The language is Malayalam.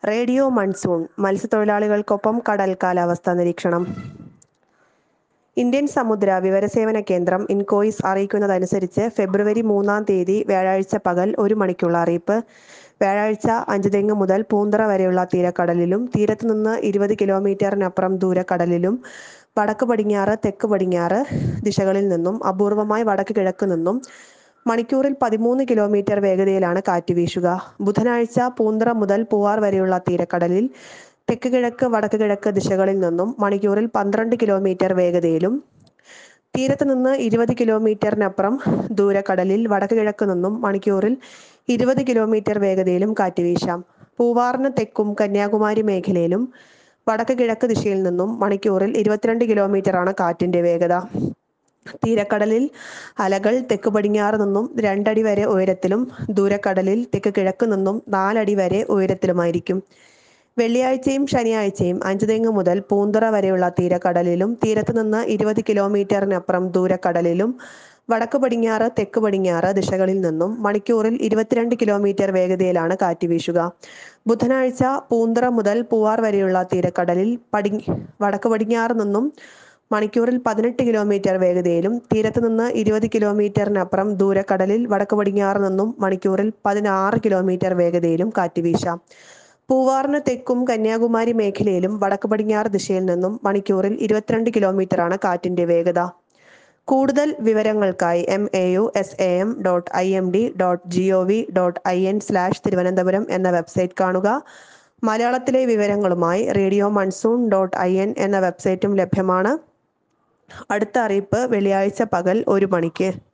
റേഡിയോ മൺസൂൺ മത്സ്യത്തൊഴിലാളികൾക്കൊപ്പം കടൽ കാലാവസ്ഥാ നിരീക്ഷണം ഇന്ത്യൻ സമുദ്ര വിവരസേവന കേന്ദ്രം ഇൻകോയിസ് അറിയിക്കുന്നതനുസരിച്ച് ഫെബ്രുവരി മൂന്നാം തീയതി വ്യാഴാഴ്ച പകൽ ഒരു മണിക്കുള്ള അറിയിപ്പ് വ്യാഴാഴ്ച അഞ്ചുതെങ്ങ് മുതൽ പൂന്തറ വരെയുള്ള തീരക്കടലിലും തീരത്തുനിന്ന് ഇരുപത് കിലോമീറ്ററിനപ്പുറം ദൂരക്കടലിലും വടക്ക് പടിഞ്ഞാറ് തെക്ക് പടിഞ്ഞാറ് ദിശകളിൽ നിന്നും അപൂർവമായി വടക്ക് കിഴക്ക് നിന്നും മണിക്കൂറിൽ പതിമൂന്ന് കിലോമീറ്റർ വേഗതയിലാണ് കാറ്റ് വീശുക ബുധനാഴ്ച പൂന്തറ മുതൽ പൂവാർ വരെയുള്ള തീരക്കടലിൽ തെക്ക് കിഴക്ക് വടക്ക് കിഴക്ക് ദിശകളിൽ നിന്നും മണിക്കൂറിൽ പന്ത്രണ്ട് കിലോമീറ്റർ വേഗതയിലും തീരത്ത് നിന്ന് ഇരുപത് കിലോമീറ്ററിനപ്പുറം ദൂരക്കടലിൽ വടക്ക് കിഴക്ക് നിന്നും മണിക്കൂറിൽ ഇരുപത് കിലോമീറ്റർ വേഗതയിലും കാറ്റ് വീശാം പൂവാറിന് തെക്കും കന്യാകുമാരി മേഖലയിലും വടക്ക് കിഴക്ക് ദിശയിൽ നിന്നും മണിക്കൂറിൽ ഇരുപത്തിരണ്ട് കിലോമീറ്ററാണ് കാറ്റിന്റെ വേഗത തീരക്കടലിൽ അലകൾ തെക്ക് പടിഞ്ഞാറ് നിന്നും രണ്ടടി വരെ ഉയരത്തിലും ദൂരക്കടലിൽ തെക്ക് കിഴക്ക് നിന്നും നാലടി വരെ ഉയരത്തിലുമായിരിക്കും വെള്ളിയാഴ്ചയും ശനിയാഴ്ചയും അഞ്ചുതെങ്ങ് മുതൽ പൂന്തുറ വരെയുള്ള തീരക്കടലിലും തീരത്ത് നിന്ന് ഇരുപത് കിലോമീറ്ററിനപ്പുറം ദൂരക്കടലിലും വടക്ക് പടിഞ്ഞാറ് തെക്ക് പടിഞ്ഞാറ് ദിശകളിൽ നിന്നും മണിക്കൂറിൽ ഇരുപത്തിരണ്ട് കിലോമീറ്റർ വേഗതയിലാണ് കാറ്റ് വീശുക ബുധനാഴ്ച പൂന്തറ മുതൽ പൂവാർ വരെയുള്ള തീരക്കടലിൽ പടി വടക്ക് പടിഞ്ഞാറ് നിന്നും മണിക്കൂറിൽ പതിനെട്ട് കിലോമീറ്റർ വേഗതയിലും തീരത്ത് നിന്ന് ഇരുപത് കിലോമീറ്ററിനപ്പുറം ദൂരക്കടലിൽ വടക്ക് പടിഞ്ഞാറ് നിന്നും മണിക്കൂറിൽ പതിനാറ് കിലോമീറ്റർ വേഗതയിലും കാറ്റ് വീശാം പൂവാറിന് തെക്കും കന്യാകുമാരി മേഖലയിലും വടക്ക് പടിഞ്ഞാറ് ദിശയിൽ നിന്നും മണിക്കൂറിൽ ഇരുപത്തിരണ്ട് കിലോമീറ്ററാണ് കാറ്റിന്റെ വേഗത കൂടുതൽ വിവരങ്ങൾക്കായി M A U S A M dot I M D dot G O V dot I N slash Thiruvananthapuram എന്ന വെബ്സൈറ്റ് കാണുക മലയാളത്തിലെ വിവരങ്ങളുമായി radio monsoon dot I N എന്ന വെബ്സൈറ്റും ലഭ്യമാണ് അടുത്ത അറിയിപ്പ് വെള്ളിയാഴ്ച പകൽ ഒരു മണിക്ക്